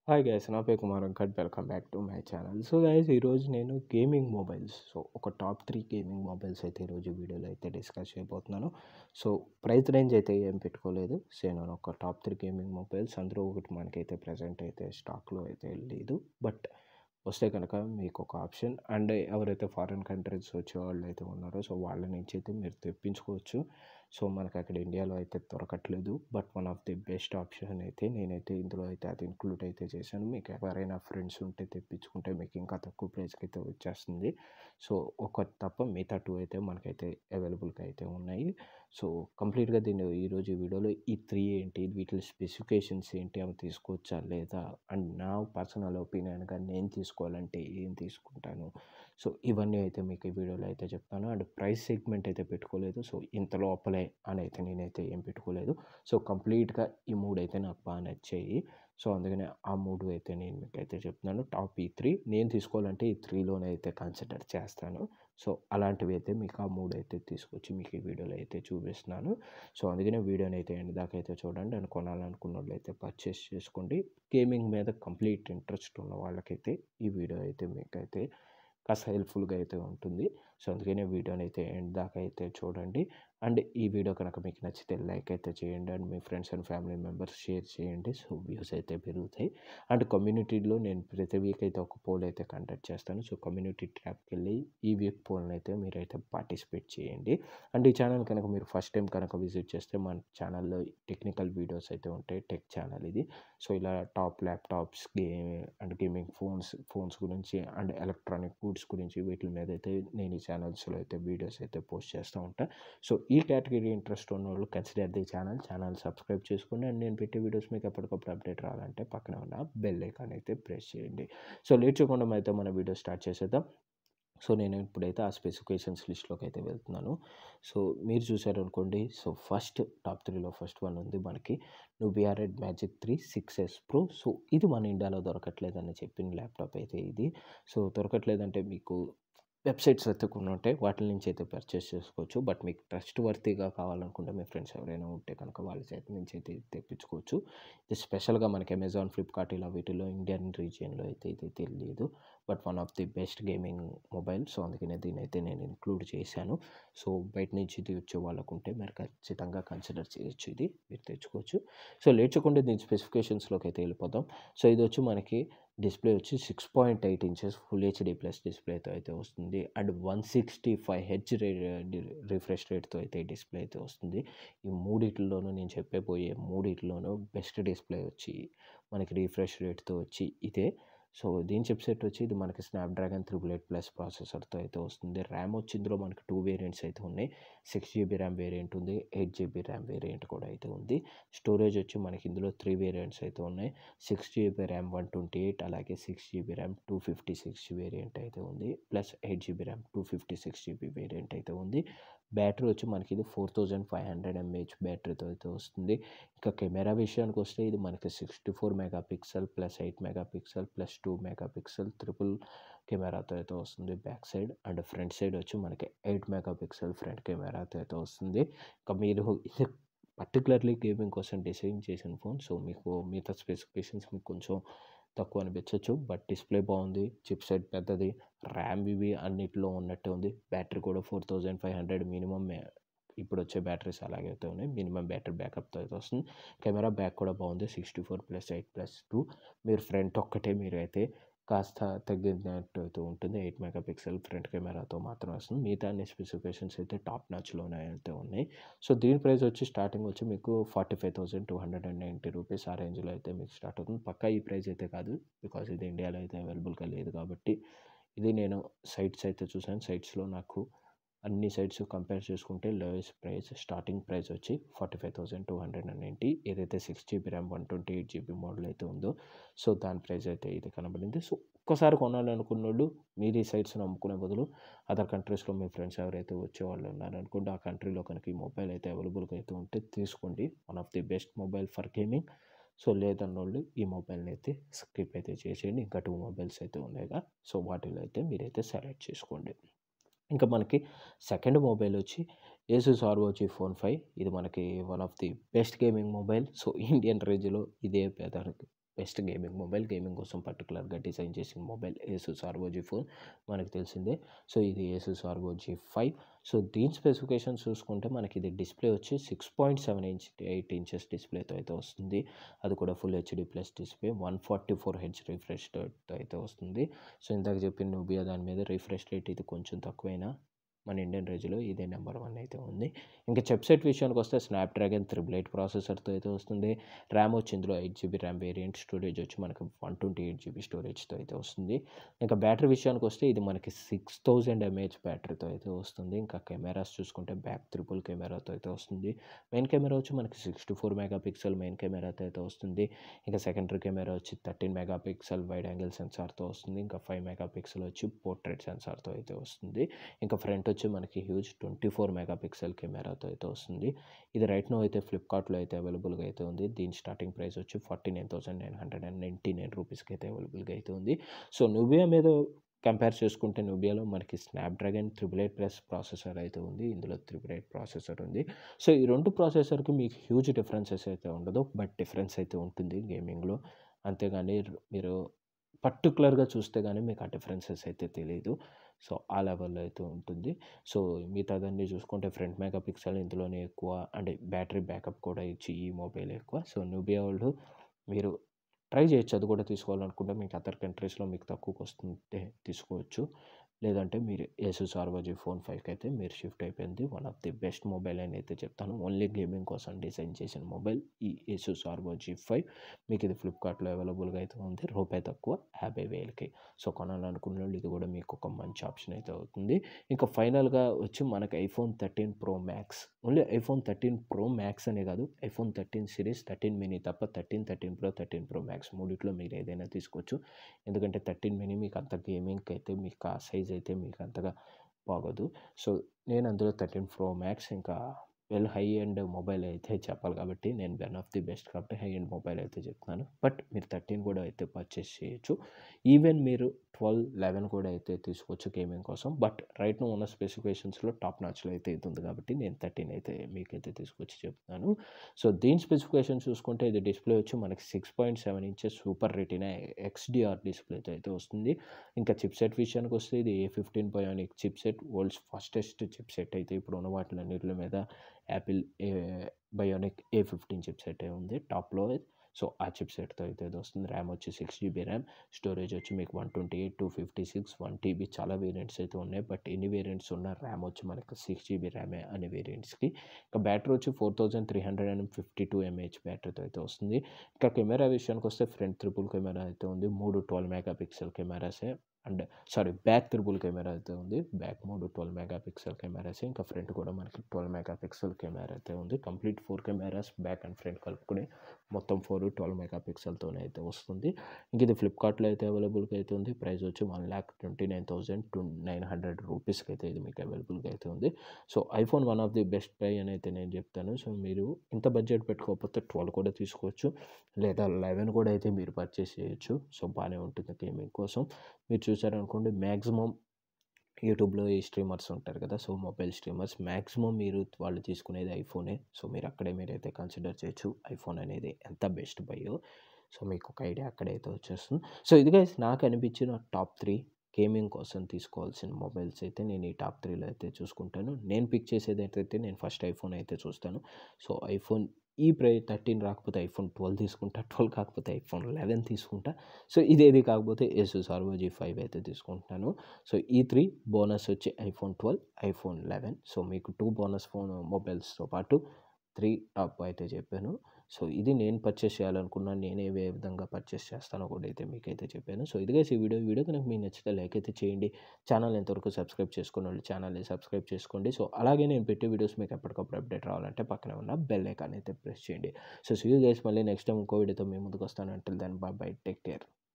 hi guys నా పేరు Kumar Venkat welcome back to my channel so guys ఈరోజు నేను గేమింగ్ మొబైల్స్ సో ఒక టాప్ త్రీ గేమింగ్ మొబైల్స్ అయితే ఈరోజు వీడియోలో అయితే డిస్కస్ చేయబోతున్నాను సో ప్రైస్ రేంజ్ అయితే ఏం పెట్టుకోలేదు సో నేను ఒక టాప్ త్రీ గేమింగ్ మొబైల్స్ అందులో ఒకటి మనకైతే ప్రజెంట్ అయితే స్టాక్లో అయితే లేదు బట్ వస్తే కనుక మీకు ఒక ఆప్షన్ అండ్ ఎవరైతే ఫారిన్ కంట్రీస్ వచ్చే వాళ్ళు అయితే ఉన్నారో సో వాళ్ళ నుంచి అయితే మీరు తెప్పించుకోవచ్చు సో మనకు అక్కడ ఇండియాలో అయితే దొరకట్లేదు but one of the best option అయితే నేనైతే ఇందులో అయితే అది ఇంక్లూడ్ అయితే చేశాను మీకు ఎవరైనా ఫ్రెండ్స్ ఉంటే తెప్పించుకుంటే మీకు ఇంకా తక్కువ ప్రైస్కి అయితే వచ్చేస్తుంది సో ఒకటి తప్ప మిగతా టూ అయితే మనకైతే అవైలబుల్గా అయితే ఉన్నాయి సో కంప్లీట్గా దీన్ని ఈరోజు ఈ వీడియోలో ఈ త్రీ ఏంటి వీటి స్పెసిఫికేషన్స్ ఏంటి అవి తీసుకోవచ్చా లేదా అండ్ నా పర్సనల్ ఒపీనియన్గా నేను తీసుకోవాలంటే ఏం తీసుకుంటాను సో ఇవన్నీ అయితే మీకు ఈ వీడియోలో అయితే చెప్తాను అండ్ ప్రైస్ సెగ్మెంట్ అయితే పెట్టుకోలేదు సో ఇంత లోపలే అని అయితే నేనైతే ఏం పెట్టుకోలేదు సో కంప్లీట్గా ఈ మూడు అయితే నాకు బాగా నచ్చాయి సో అందుకనే ఆ మూడు అయితే నేను మీకు అయితే చెప్తున్నాను టాప్ ఈ త్రీ నేను తీసుకోవాలంటే ఈ త్రీలోనే అయితే కన్సిడర్ చేస్తాను సో అలాంటివి అయితే మీకు ఆ మూడు అయితే తీసుకొచ్చి మీకు ఈ వీడియోలో అయితే చూపిస్తున్నాను సో అందుకనే వీడియోని అయితే ఎండ్ దాకా అయితే చూడండి అండ్ కొనాలనుకున్న వాళ్ళు అయితే పర్చేస్ చేసుకోండి గేమింగ్ మీద కంప్లీట్ ఇంట్రెస్ట్ ఉన్న వాళ్ళకైతే ఈ వీడియో అయితే మీకైతే కాస్త హెల్ప్ఫుల్గా అయితే ఉంటుంది సో అందుకనే వీడియోని అయితే ఎండ్ దాకా అయితే చూడండి అండ్ ఈ వీడియో కనుక మీకు నచ్చితే లైక్ అయితే చేయండి అండ్ మీ friends and family members share చేయండి సో వ్యూస్ అయితే పెరుగుతాయి అండ్ కమ్యూనిటీలో నేను ప్రతి వీక్ అయితే ఒక పోల్ అయితే కండక్ట్ చేస్తాను సో కమ్యూనిటీ ట్యాబ్కి వెళ్ళి ఈ వీక్ పోల్ని అయితే మీరైతే పార్టిసిపేట్ చేయండి అండ్ ఈ ఛానల్ కనుక మీరు ఫస్ట్ టైం కనుక విజిట్ చేస్తే మన ఛానల్లో టెక్నికల్ వీడియోస్ అయితే ఉంటాయి టెక్ ఛానల్ ఇది సో ఇలా top laptops game and gaming phones phones గురించి అండ్ ఎలక్ట్రానిక్ గూడ్స్ గురించి వీటి మీద అయితే నేను ఈ ఛానల్స్లో అయితే వీడియోస్ అయితే పోస్ట్ చేస్తూ ఉంటాను సో ఈ కేటగిరీ ఇంట్రెస్ట్ ఉన్న వాళ్ళు consider the channel channel subscribe చేసుకోండి అండ్ నేను పెట్టే వీడియోస్ మీకు ఎప్పటికప్పుడు అప్డేట్ రావాలంటే పక్కన ఉన్న బెల్ ఐకాన్ అయితే ప్రెస్ చేయండి సో లేట్ చేయకుండా అయితే మన వీడియో స్టార్ట్ చేసేద్దాం సో నేను ఇప్పుడైతే ఆ స్పెసిఫికేషన్స్ లిస్ట్లోకి అయితే వెళ్తున్నాను సో మీరు చూసారు అనుకోండి సో ఫస్ట్ టాప్ త్రీలో ఫస్ట్ వన్ ఉంది మనకి Nubia Red Magic three six S Pro so ఇది మన ఇండియాలో దొరకట్లేదని చెప్పిన ల్యాప్టాప్ అయితే ఇది సో దొరకట్లేదంటే మీకు వెబ్సైట్స్ అయితే కొన్ని ఉంటాయి వాటి నుంచి అయితే పర్చేస్ చేసుకోవచ్చు బట్ మీకు ట్రస్ట్ వర్తీగా కావాలనుకుంటే మీ ఫ్రెండ్స్ ఎవరైనా ఉంటే కనుక వాళ్ళ చేతి నుంచి అయితే తెప్పించుకోవచ్చు ఇది స్పెషల్గా మనకి అమెజాన్ ఫ్లిప్కార్ట్ ఇలా వీటిలో ఇండియన్ రీజియన్లో అయితే ఇది తెలియదు but one of the best gaming mobile so అందుకనే దీని అయితే నేను ఇంక్లూడ్ చేశాను సో బయట నుంచి ఇది వచ్చే వాళ్ళకు ఉంటే మీరు ఖచ్చితంగా కన్సిడర్ చేయొచ్చు ఇది మీరు తెచ్చుకోవచ్చు సో లేచకుండా దీని స్పెసిఫికేషన్స్లోకి అయితే వెళ్ళిపోదాం సో ఇది వచ్చి మనకి డిస్ప్లే వచ్చి six point eight inches full HD plus డిస్ప్లేతో అయితే వస్తుంది and one sixty five H రే రిఫ్రెష్ రేట్తో అయితే డిస్ప్లే అయితే వస్తుంది ఈ మూడిట్లోనూ నేను చెప్పబోయే మూడిట్లోనూ బెస్ట్ డిస్ప్లే వచ్చి మనకి రిఫ్రెష్ రేట్తో వచ్చి ఇదే సో దీని చిప్సెట్ వచ్చి ఇది మనకి స్నాప్డ్రాగన్ త్రిబుల్ ఎయిట్ ప్లస్ ప్రాసెసర్తో అయితే వస్తుంది ర్యామ్ వచ్చి ఇందులో మనకి టూ వేరియంట్స్ అయితే ఉన్నాయి సిక్స్ జీబీ ర్యామ్ వేరియంట్ ఉంది ఎయిట్ జీబీ ర్యామ్ వేరియంట్ కూడా అయితే ఉంది స్టోరేజ్ వచ్చి మనకి ఇందులో త్రీ వేరియంట్స్ అయితే ఉన్నాయి six GB RAM one twenty eight అలాగే six GB RAM two fifty six variant అయితే ఉంది plus eight GB RAM two fifty six GB variant అయితే ఉంది బ్యాటరీ వచ్చి మనకి ఇది four thousand five hundred mAh బ్యాటరీతో అయితే వస్తుంది ఇంకా కెమెరా విషయానికి వస్తే ఇది మనకి sixty four megapixel plus eight megapixel plus two megapixel triple కెమెరాతో అయితే వస్తుంది back side and front side వచ్చి మనకి ఎయిట్ మెగా పిక్సెల్ ఫ్రంట్ కెమెరాతో అయితే వస్తుంది ఇంకా మీరు ఇది పర్టికులర్లీ గేమింగ్ కోసం డిజైన్ చేసిన ఫోన్ సో మీకు మిగతా స్పెసిఫికేషన్స్ మీకు కొంచెం తక్కువ అనిపించవచ్చు బట్ డిస్ప్లే బాగుంది చిప్ సెట్ పెద్దది ర్యామ్ ఇవి అన్నిటిలో ఉన్నట్టే ఉంది బ్యాటరీ కూడా four thousand five hundred minimum ఇప్పుడు వచ్చే బ్యాటరీస్ అలాగే అయితే ఉన్నాయి మినిమం బ్యాటరీ బ్యాకప్తో అయితే వస్తుంది కెమెరా బ్యాక్ కూడా బాగుంది sixty four plus eight plus two మీరు ఫ్రంట్ ఒక్కటే మీరు అయితే కాస్త తగ్గినట్టు అయితే ఉంటుంది ఎయిట్ మెగా పిక్సెల్ ఫ్రంట్ కెమెరాతో మాత్రం వస్తుంది మిగతా అన్ని స్పెసిఫికేషన్స్ అయితే టాప్ నాచ్లోనే అయితే ఉన్నాయి సో దీని ప్రైస్ వచ్చి స్టార్టింగ్ వచ్చి మీకు forty five thousand two hundred and ninety rupees ఆ రేంజ్లో అయితే మీకు స్టార్ట్ అవుతుంది పక్కా ఈ ప్రైస్ అయితే కాదు బికాజ్ ఇది ఇండియాలో అయితే అవైలబుల్గా లేదు కాబట్టి ఇది నేను సైట్స్ అయితే చూసాను సైట్స్లో నాకు అన్ని సైట్స్ కంపేర్ చేసుకుంటే లోయెస్ట్ ప్రైస్ స్టార్టింగ్ ప్రైస్ వచ్చి forty five thousand two hundred and ninety ఏదైతే six GB RAM one twenty eight GB model అయితే ఉందో సో దాని ప్రైస్ అయితే ఇది కనబడింది సో ఒక్కసారి కొనాలనుకున్న వాళ్ళు మీరు ఈ సైట్స్ నమ్ముకునే బదులు అదర్ కంట్రీస్లో మీ ఫ్రెండ్స్ ఎవరైతే వచ్చేవాళ్ళు ఉన్నారనుకుంటే ఆ కంట్రీలో కనుక ఈ మొబైల్ అయితే అవైలబుల్గా అయితే ఉంటే తీసుకోండి one of the best mobile for gaming so లేదన్నోళ్ళు ఈ మొబైల్ని అయితే స్కిప్ అయితే చేసేయండి ఇంకా టూ మొబైల్స్ అయితే ఉన్నాయిగా సో వాటిలో అయితే మీరైతే సెలెక్ట్ చేసుకోండి ఇంకా మనకి సెకండ్ మొబైల్ వచ్చి ఏసూస్ ఆర్ఓజీ ఫోన్ ఫైవ్ ఇది మనకి one of the best gaming mobile so Indian రేంజ్లో ఇదే పెద్ద బెస్ట్ గేమింగ్ మొబైల్ గేమింగ్ కోసం పర్టికులర్గా డిజైన్ చేసిన మొబైల్ ఏసూస్ ఆర్ఓజీ ఫోన్ మనకు తెలిసిందే సో ఇది ఏసూస్ ఆర్ఓజీ ఫైవ్ సో దీని స్పెసిఫికేషన్ చూసుకుంటే మనకి ఇది డిస్ప్లే వచ్చి six point seven inch eight inches డిస్ప్లేతో అయితే వస్తుంది అది కూడా full HD plus display one forty four H refresh రేట్తో అయితే వస్తుంది సో ఇందాక చెప్పిన నూబియా దాని మీద రిఫ్రెష్ రేట్ ఇది కొంచెం తక్కువైనా మన ఇండియన్ రేంజ్లో ఇదే నెంబర్ వన్ అయితే ఉంది ఇంకా చెప్సెట్ విషయానికి వస్తే స్నాప్డ్రాగన్ త్రిబుల్ ఎయిట్ ప్రాసెసర్తో అయితే వస్తుంది ర్యామ్ వచ్చి ఇందులో eight GB RAM variant storage వచ్చి మనకి వన్ ట్వంటీ ఎయిట్ జీబీ స్టోరేజ్తో అయితే వస్తుంది ఇంకా బ్యాటరీ విషయానికి వస్తే ఇది మనకి సిక్స్ థౌజండ్ ఎంఏహెచ్ బ్యాటరీతో అయితే వస్తుంది ఇంకా కెమెరాస్ చూసుకుంటే బ్యాక్ త్రిపుల్ కెమెరాతో అయితే వస్తుంది మెయిన్ కెమెరా వచ్చి మనకి sixty four megapixel main కెమెరాతో అయితే వస్తుంది ఇంకా సెకండరీ కెమెరా వచ్చి thirteen megapixel wide angle సెన్సార్తో వస్తుంది ఇంకా ఫైవ్ మెగా పిక్సెల్ వచ్చి పోర్ట్రేట్ సెన్సార్తో అయితే వస్తుంది ఇంకా ఫ్రంట్ వచ్చి మనకి huge twenty four megapixel కెమెరాతో అయితే వస్తుంది ఇది రైట్ నో అయితే ఫ్లిప్కార్ట్లో అయితే అవైలబుల్గా అయితే ఉంది దీని స్టార్టింగ్ ప్రైస్ వచ్చి forty nine thousand nine hundred and ninety nine రూపీస్కి అయితే అవైలబుల్గా అయితే ఉంది సో నుబియా మీద కంపేర్ చేసుకుంటే నుబియాలో మనకి Snapdragon triple eight plus processor అయితే ఉంది ఇందులో త్రిబుల్ ఎయిట్ ప్రాసెసర్ ఉంది సో ఈ రెండు ప్రాసెసర్కి మీకు హ్యూజ్ డిఫరెన్సెస్ అయితే ఉండదు బట్ డిఫరెన్స్ అయితే ఉంటుంది గేమింగ్లో అంతేగాని మీరు పర్టికులర్గా చూస్తే కానీ మీకు ఆ డిఫరెన్సెస్ అయితే తెలియదు సో ఆ లెవెల్లో అయితే ఉంటుంది సో మిగతాదన్నీ చూసుకుంటే ఫ్రంట్ మెగా పిక్సెల్ ఇందులోనే ఎక్కువ అంటే బ్యాటరీ బ్యాకప్ కూడా ఇచ్చి ఈ మొబైల్ ఎక్కువ సో నూబియా వాళ్ళు మీరు ట్రై చేయొచ్చు అది కూడా తీసుకోవాలనుకుంటే మీకు అదర్ కంట్రీస్లో మీకు తక్కువకి వస్తుంటే తీసుకోవచ్చు లేదంటే మీరు ఏసూస్ ఆర్వజీ ఫోన్ ఫైవ్కి అయితే మీరు షిఫ్ట్ అయిపోయింది one of the best mobile అని అయితే చెప్తాను ఓన్లీ గేమింగ్ కోసం డిజైన్ చేసిన మొబైల్ ఈ ఏసూస్ ఆర్వజీ ఫైవ్ మీకు ఇది ఫ్లిప్కార్ట్లో అవైలబుల్గా అయితే ఉంది రూపాయి తక్కువ యాభై వేలకి సో కొనాలనుకున్న వాళ్ళు ఇది కూడా మీకు ఒక మంచి ఆప్షన్ అయితే అవుతుంది ఇంకా ఫైనల్గా వచ్చి మనకి iPhone thirteen Pro Max only iPhone thirteen Pro Max అనే కాదు iPhone thirteen series thirteen Mini తప్ప thirteen thirteen Pro thirteen Pro Max మూడిట్లో మీరు ఏదైనా తీసుకోవచ్చు ఎందుకంటే థర్టీన్ మినీ మీకు అంత గేమింగ్కి అయితే మీకు ఆ సైజ్ అయితే మీకు అంతగా బాగోదు సో నేను అందులో థర్టీన్ ప్రో మ్యాక్స్ ఇంకా వెల్ హై ఎండ్ మొబైల్ అయితే చెప్పాలి కాబట్టి నేను వన్ ఆఫ్ ది బెస్ట్ కాబట్టి హై ఎండ్ మొబైల్ అయితే చెప్తున్నాను బట్ మీరు థర్టీన్ కూడా అయితే పర్చేస్ చేయొచ్చు ఈవెన్ మీరు ట్వెల్వ్ లెవెన్ కూడా అయితే తీసుకోవచ్చు గేమింగ్ కోసం బట్ రైట్ ఉన్న స్పెసిఫికేషన్స్లో టాప్ నాచ్లో అయితే ఇది ఉంది కాబట్టి నేను థర్టీన్ అయితే మీకైతే తీసుకొచ్చి చెప్తున్నాను సో దీని స్పెసిఫికేషన్ చూసుకుంటే ఇది డిస్ప్లే వచ్చి మనకి six point seven inches Super Retina XDR డిస్ప్లేతో అయితే వస్తుంది ఇంకా చిప్సెట్ విషయానికి వస్తే ఇది A fifteen Bionic chipset world's fastest chipset అయితే ఇప్పుడు ఉన్న వాటిలన్నిటి మీద Apple A Bionic A fifteen chipset ఉంది టాప్లో సో ఆ చిప్సెట్తో అయితే ఇది వస్తుంది ర్యామ్ వచ్చి సిక్స్ జీబీ ర్యామ్ స్టోరేజ్ వచ్చి మీకు one twenty eight two fifty six one TB చాలా వేరియంట్స్ అయితే ఉన్నాయి బట్ ఎన్ని వేరియంట్స్ ఉన్న ర్యామ్ వచ్చి మనకి సిక్స్ జీబీ ర్యామే అనే వేరియంట్స్కి ఇంకా బ్యాటరీ వచ్చి four thousand three hundred and fifty two mAh బ్యాటరీతో అయితే వస్తుంది ఇంకా కెమెరా విషయానికి వస్తే ఫ్రంట్ త్రిపుల్ కెమెరా అయితే ఉంది మూడు ట్వెల్వ్ మెగా పిక్సెల్ కెమెరాసే and sorry back triple camera అయితే ఉంది బ్యాక్ మూడు ట్వెల్వ్ మెగా పిక్సెల్ కెమెరాస్ ఇంకా ఫ్రంట్ కూడా మనకి ట్వెల్వ్ మెగా పిక్సెల్ కెమెరా అయితే ఉంది complete four cameras back and front కలుపుకుని మొత్తం ఫోర్ ట్వెల్వ్ మెగా పిక్సెల్తోనే అయితే వస్తుంది ఇంక ఇది ఫ్లిప్కార్ట్లో అయితే అవైలబుల్గా అయితే ఉంది ప్రైస్ వచ్చి one lakh twenty nine thousand two nine hundred రూపీస్కి అయితే ఇది మీకు అవైలబుల్గా అయితే ఉంది సో iPhone one of the best buy అని అయితే నేను చెప్తాను సో మీరు ఇంత బడ్జెట్ పెట్టుకోకపోతే ట్వెల్వ్ కూడా తీసుకోవచ్చు లేదా లెవెన్ కూడా అయితే మీరు పర్చేస్ చేయొచ్చు సో బాగానే ఉంటుంది గేమింగ్ కోసం మీరు చూసారనుకోండి మ్యాక్సిమం యూట్యూబ్లో ఈ స్ట్రీమర్స్ ఉంటారు కదా సో మొబైల్ స్ట్రీమర్స్ మ్యాక్సిమం మీరు వాళ్ళు తీసుకునేది ఐఫోనే సో మీరు అక్కడే మీరైతే కన్సిడర్ చేయొచ్చు ఐఫోన్ అనేది ఎంత బెస్ట్ బయో సో మీకు ఒక ఐడియా అక్కడైతే వచ్చేస్తుంది సో ఇది గైస్ నాకు అనిపించిన టాప్ త్రీ గేమింగ్ కోసం తీసుకోవాల్సిన మొబైల్స్ అయితే నేను ఈ టాప్ త్రీలో అయితే చూసుకుంటాను నేను పిక్ చేసేది అయితే నేను ఫస్ట్ ఐఫోన్ అయితే చూస్తాను సో ఐఫోన్ ఈ ప్రై థర్టీన్ రాకపోతే ఐఫోన్ ట్వెల్వ్ తీసుకుంటా ట్వెల్వ్ కాకపోతే ఐఫోన్ లెవెన్ తీసుకుంటా సో ఇదేది కాకపోతే ఎస్ఎస్ ఆర్ఓజీ ఫైవ్ అయితే తీసుకుంటున్నాను సో ఈ త్రీ బోనస్ వచ్చి iPhone twelve iPhone eleven so మీకు టూ బోనస్ ఫోన్ మొబైల్స్తో పాటు త్రీ టాప్ అయితే చెప్పాను సో ఇది నేను పర్చేస్ చేయాలనుకున్నాను నేను ఏ విధంగా పర్చేస్ చేస్తానో కూడా అయితే మీకైతే చెప్పాను సో ఇదిగా ఈ వీడియో వీడియో కనుక మీకు నచ్చితే లైక్ అయితే చేయండి ఛానల్ ఎంతవరకు సబ్స్క్రైబ్ చేసుకున్న వాళ్ళు ఛానల్ని సబ్స్క్రైబ్ చేసుకోండి సో అలాగే నేను పెట్టే వీడియోస్ మీకు ఎప్పటికప్పుడు అప్డేట్ రావాలంటే పక్కన ఉన్న బెల్ ఐకాన్ అయితే ప్రెస్ చేయండి సో సీ యూ గైస్ మళ్ళీ నెక్స్ట్ టైం ఇంకో వీడియోతో మీ ముందుకు వస్తాను అంటే దాని బాయ్ టేక్ కేర్